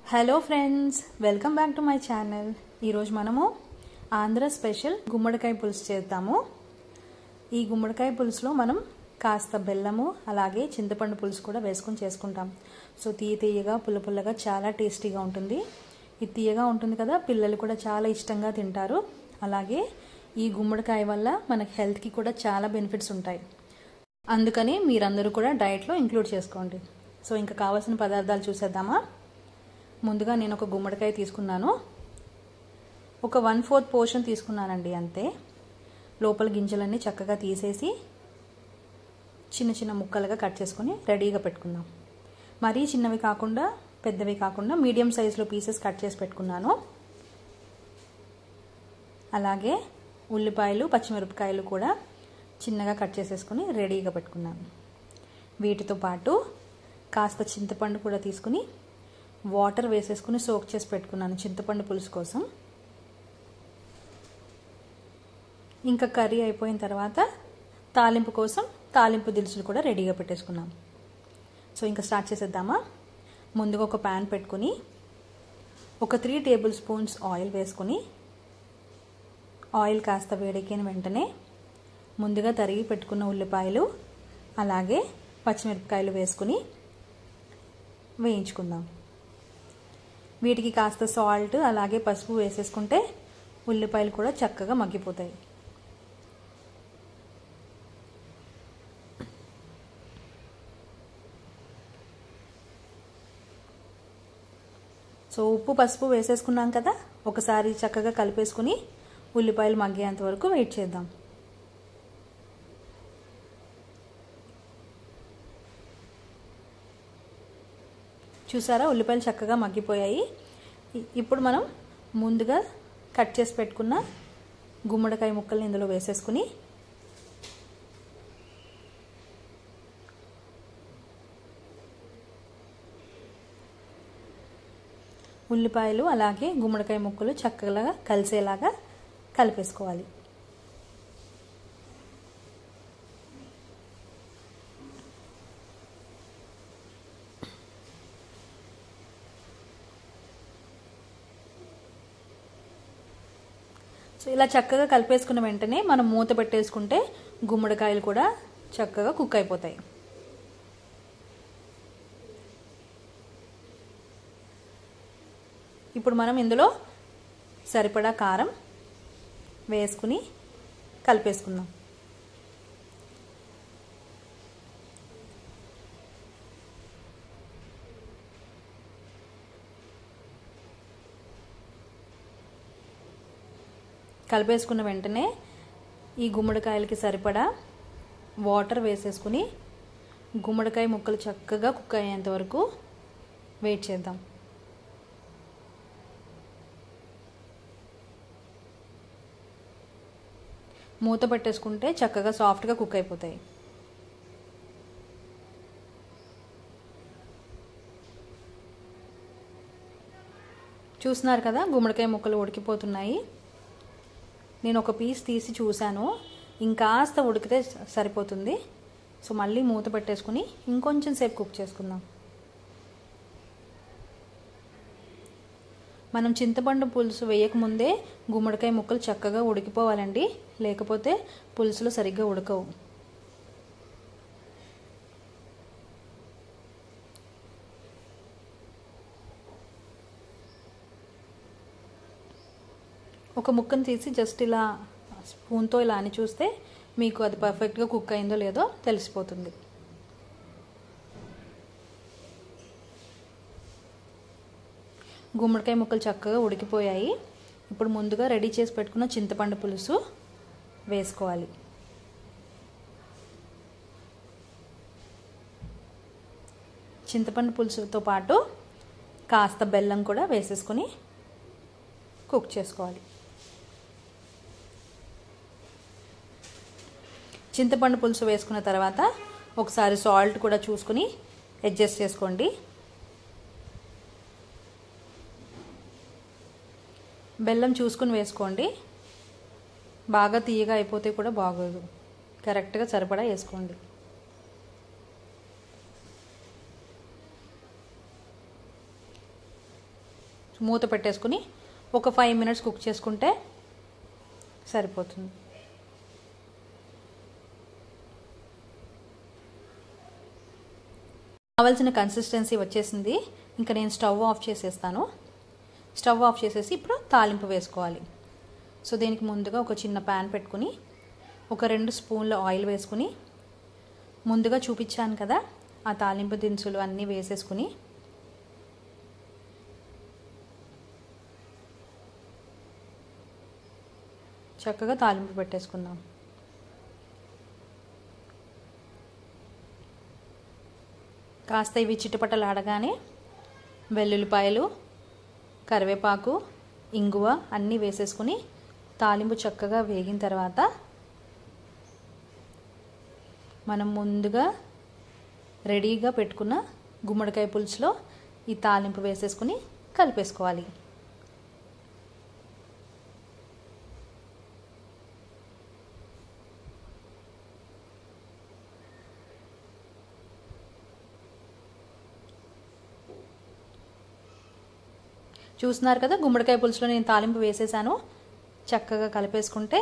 hello friends welcome back to my channel ఈరోజు మనము Andhra special గుమ్మడికాయ పులుసు చేద్దాము ఈ గుమ్మడికాయ పులుసులో మనం కాస్త బెల్లము అలాగే చింతపండు పులుసు కూడా వేసుకొని చేసుకుంటాం సో తీయ తీయగా పుల్ల పుల్లగా చాలా టేస్టీగా ఉంటుంది ఇది తీయగా ఉంటుంది కదా పిల్లలు కూడా చాలా ఇష్టంగా తింటారు అలాగే ఈ గుమ్మడికాయ వల్ల మనకి హెల్త్కి కూడా చాలా బెనిఫిట్స్ ఉంటాయి అందుకని మీరందరూ కూడా డైట్లో ఇంక్లూడ్ చేసుకోండి సో ఇంకా కావాల్సిన పదార్థాలు చూసేద్దామా ముందుగా నేను ఒక గుమ్మడికాయ తీసుకున్నాను ఒక వన్ ఫోర్త్ పోర్షన్ తీసుకున్నానండి అంతే లోపల గింజలన్నీ చక్కగా తీసేసి చిన్న చిన్న ముక్కలుగా కట్ చేసుకొని రెడీగా పెట్టుకుందాం మరీ చిన్నవి కాకుండా పెద్దవి కాకుండా మీడియం సైజులో పీసెస్ కట్ చేసి పెట్టుకున్నాను అలాగే ఉల్లిపాయలు పచ్చిమిరపకాయలు కూడా చిన్నగా కట్ చేసేసుకొని రెడీగా పెట్టుకున్నాను వీటితో పాటు కాస్త చింతపండు కూడా తీసుకుని వాటర్ వేసేసుకుని సోక్ చేసి పెట్టుకున్నాను చింతపండు పులుసు కోసం ఇంకా కర్రీ అయిపోయిన తర్వాత తాలింపు కోసం తాలింపు దినుసులు కూడా రెడీగా పెట్టేసుకున్నాం సో ఇంకా స్టార్ట్ చేసేద్దామా ముందుగా ఒక ప్యాన్ పెట్టుకుని ఒక త్రీ టేబుల్ స్పూన్స్ ఆయిల్ వేసుకొని ఆయిల్ కాస్త వేడెక్కిన వెంటనే ముందుగా తరిగి పెట్టుకున్న ఉల్లిపాయలు అలాగే పచ్చిమిరపకాయలు వేసుకుని వేయించుకుందాం వీటికి కాస్త సాల్ట్ అలాగే పసుపు వేసేసుకుంటే ఉల్లిపాయలు కూడా చక్కగా మగ్గిపోతాయి సో ఉప్పు పసుపు వేసేసుకున్నాం కదా ఒకసారి చక్కగా కలిపేసుకుని ఉల్లిపాయలు మగ్గేంత వరకు వెయిట్ చేద్దాం చూసారా ఉల్లిపాయలు చక్కగా మగ్గిపోయాయి ఇప్పుడు మనం ముందుగా కట్ చేసి పెట్టుకున్న గుమ్మడికాయ ముక్కల్ని ఇందులో వేసేసుకుని ఉల్లిపాయలు అలాగే గుమ్మడికాయ ముక్కలు చక్కగా కలిసేలాగా కలిపేసుకోవాలి సో ఇలా చక్కగా కలిపేసుకున్న వెంటనే మనం మూత పెట్టేసుకుంటే గుమ్మడికాయలు కూడా చక్కగా కుక్ అయిపోతాయి ఇప్పుడు మనం ఇందులో సరిపడా కారం వేసుకుని కలిపేసుకుందాం కలిపేసుకున్న వెంటనే ఈ గుమ్మడికాయలకి సరిపడా వాటర్ వేసేసుకుని గుమ్మడికాయ ముక్కలు చక్కగా కుక్ అయ్యేంత వరకు వెయిట్ చేద్దాం మూత పెట్టేసుకుంటే చక్కగా సాఫ్ట్గా కుక్ అయిపోతాయి చూస్తున్నారు కదా గుమ్మడికాయ ముక్కలు ఉడికిపోతున్నాయి నేను ఒక పీస్ తీసి చూశాను ఇంకాస్త ఉడికితే సరిపోతుంది సో మళ్ళీ మూత పెట్టేసుకుని ఇంకొంచెం సేపు కుక్ చేసుకుందాం మనం చింతపండు పులుసు వేయకముందే గుమ్మడికాయ ముక్కలు చక్కగా ఉడికిపోవాలండి లేకపోతే పులుసులో సరిగ్గా ఉడకవు ఒక ముక్కను తీసి జస్ట్ ఇలా స్పూన్తో ఇలా అని చూస్తే మీకు అది పర్ఫెక్ట్గా కుక్ అయిందో లేదో తెలిసిపోతుంది గుమ్మడికాయ ముక్కలు చక్కగా ఉడికిపోయాయి ఇప్పుడు ముందుగా రెడీ చేసి పెట్టుకున్న చింతపండు పులుసు వేసుకోవాలి చింతపండు పులుసుతో పాటు కాస్త బెల్లం కూడా వేసేసుకొని కుక్ చేసుకోవాలి చింతపండు పులుసు వేసుకున్న తర్వాత ఒకసారి సాల్ట్ కూడా చూసుకుని అడ్జస్ట్ చేసుకోండి బెల్లం చూసుకుని వేసుకోండి బాగా తీయగా అయిపోతే కూడా బాగోదు కరెక్ట్గా సరిపడా వేసుకోండి మూత పెట్టేసుకుని ఒక ఫైవ్ మినిట్స్ కుక్ చేసుకుంటే సరిపోతుంది కావాల్సిన కన్సిస్టెన్సీ వచ్చేసింది ఇంకా నేను స్టవ్ ఆఫ్ చేసేస్తాను స్టవ్ ఆఫ్ చేసేసి ఇప్పుడు తాలింపు వేసుకోవాలి సో దీనికి ముందుగా ఒక చిన్న ప్యాన్ పెట్టుకుని ఒక రెండు స్పూన్ల ఆయిల్ వేసుకుని ముందుగా చూపించాను కదా ఆ తాలింపు దినుసులు అన్నీ వేసేసుకుని చక్కగా తాలింపు పెట్టేసుకుందాం కాస్త ఇవి చిటపటలాడగానే వెల్లుల్లిపాయలు కరివేపాకు ఇంగువ అన్నీ వేసేసుకుని తాలింపు చక్కగా వేగిన తర్వాత మనం ముందుగా రెడీగా పెట్టుకున్న గుమ్మడికాయ పులుసులో ఈ తాలింపు వేసేసుకుని కలిపేసుకోవాలి చూస్తున్నారు కదా గుమ్మడికాయ పులుసులో నేను తాలింపు వేసేసాను చక్కగా కలిపేసుకుంటే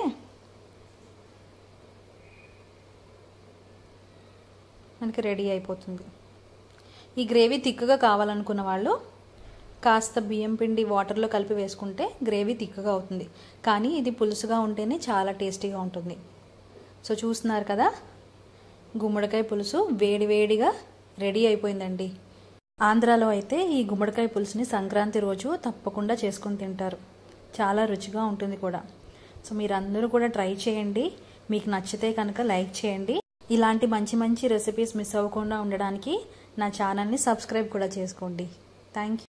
మనకి రెడీ అయిపోతుంది ఈ గ్రేవీ తిక్కుగా కావాలనుకున్న వాళ్ళు కాస్త బియ్యం పిండి వాటర్లో కలిపి వేసుకుంటే గ్రేవీ తిక్కుగా అవుతుంది కానీ ఇది పులుసుగా ఉంటేనే చాలా టేస్టీగా ఉంటుంది సో చూస్తున్నారు కదా గుమ్మడికాయ పులుసు వేడి వేడిగా రెడీ అయిపోయిందండి ఆంధ్రాలో అయితే ఈ గుమ్మడికాయ పులుసుని సంక్రాంతి రోజు తప్పకుండా చేసుకొని తింటారు చాలా రుచిగా ఉంటుంది కూడా సో మీరందరూ కూడా ట్రై చేయండి మీకు నచ్చితే కనుక లైక్ చేయండి ఇలాంటి మంచి మంచి రెసిపీస్ మిస్ అవ్వకుండా ఉండడానికి నా ఛానల్ని సబ్స్క్రైబ్ కూడా చేసుకోండి థ్యాంక్ యూ